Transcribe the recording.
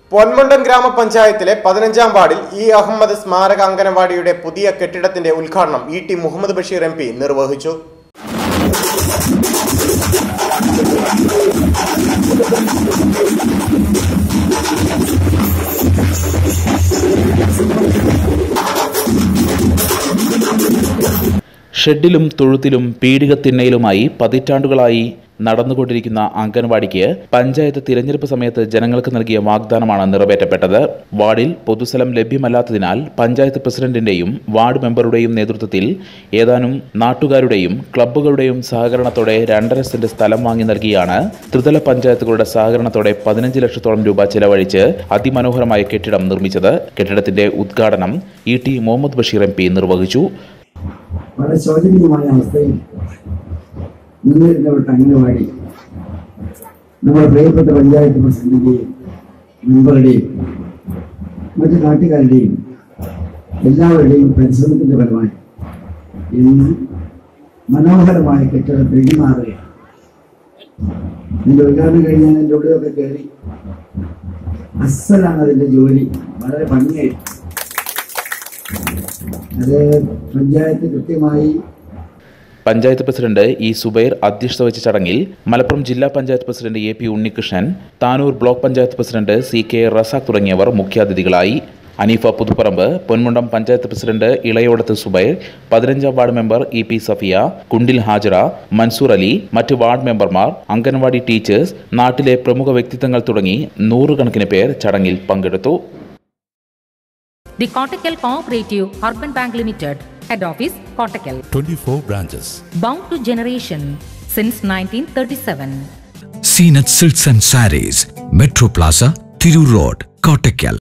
പൊന്മുണ്ടം ഗ്രാമപഞ്ചായത്തിലെ പതിനഞ്ചാം വാർഡിൽ ഇ അഹമ്മദ് സ്മാരക അംഗനവാടിയുടെ പുതിയ കെട്ടിടത്തിന്റെ ഉദ്ഘാടനം E T Muhammad Basheer M P നിർവഹിച്ചു ഷെഡിലും തൊഴുത്തിലും പീഡികത്തിണ്ണയിലുമായി പതിറ്റാണ്ടുകളായി നടന്നുകൊണ്ടിരിക്കുന്ന അംഗൻവാടിക്ക് പഞ്ചായത്ത് തിരഞ്ഞെടുപ്പ് സമയത്ത് ജനങ്ങൾക്ക് നൽകിയ വാഗ്ദാനമാണ് നിറവേറ്റപ്പെട്ടത് വാർഡിൽ പൊതുസ്ഥലം ലഭ്യമല്ലാത്തതിനാൽ പഞ്ചായത്ത് പ്രസിഡന്റിന്റെയും വാർഡ് മെമ്പറുടെയും നേതൃത്വത്തിൽ ഏതാനും നാട്ടുകാരുടെയും ക്ലബ്ബുകളുടെയും സഹകരണത്തോടെ രണ്ടര സെന്റ് സ്ഥലം വാങ്ങി നൽകിയാണ് ത്രിതല പഞ്ചായത്തുകളുടെ സഹകരണത്തോടെ പതിനഞ്ച് ലക്ഷത്തോളം രൂപ ചെലവഴിച്ച് അതിമനോഹരമായ കെട്ടിടം നിർമ്മിച്ചത് കെട്ടിടത്തിന്റെ ഉദ്ഘാടനം E T Muhammad Basheer M P നിർവഹിച്ചു വളരെ ശോചനീയമായ അവസ്ഥയിൽ നിന്നിരുന്നവരുടെ അംഗനവാടി നമ്മുടെ പ്രിയപ്പെട്ട പഞ്ചായത്ത് പ്രസിഡന്റിന്റെയും മെമ്പറുടെയും മറ്റു നാട്ടുകാരുടെയും എല്ലാവരുടെയും പരിശ്രമത്തിന്റെ ഫലമായി ഇന്ന് മനോഹരമായ കെട്ടിടത്തിലേക്ക് മാറുകയാണ് എന്റെ ഉദ്ഘാടനം കഴിഞ്ഞാൽ എൻ്റെ ഉള്ളിലൊക്കെ കയറി അസലാണ് അതിന്റെ ജോലി വളരെ ഭംഗിയായി അത് പഞ്ചായത്ത് കൃത്യമായി പഞ്ചായത്ത് പ്രസിഡന്റ് ഇ സുബൈർ അധ്യക്ഷത വഹിച്ച ചടങ്ങിൽ മലപ്പുറം ജില്ലാ panchayat president A P Unnikrishnan Tanur block panchayat president C K Razak തുടങ്ങിയവർ മുഖ്യാതിഥികളായി അനീഫ പുതുപ്പറമ്പ് പൊന്മുണ്ടം പഞ്ചായത്ത് പ്രസിഡന്റ് ഇളയോടത്ത് സുബൈർ പതിനഞ്ചാം ward member E P Safiya Kundil Hajara Mansoor Ali മറ്റ് വാർഡ് മെമ്പർമാർ അംഗൻവാടി ടീച്ചേഴ്സ് നാട്ടിലെ പ്രമുഖ വ്യക്തിത്വങ്ങൾ തുടങ്ങി നൂറുകണക്കിന് പേർ ചടങ്ങിൽ പങ്കെടുത്തു The Kottakkal Cooperative Urban Bank Limited, Head Office, Kottakkal. 24 branches. Bound to generation since 1937. Seenath silks and sarees metro plaza Tirur road Kottakkal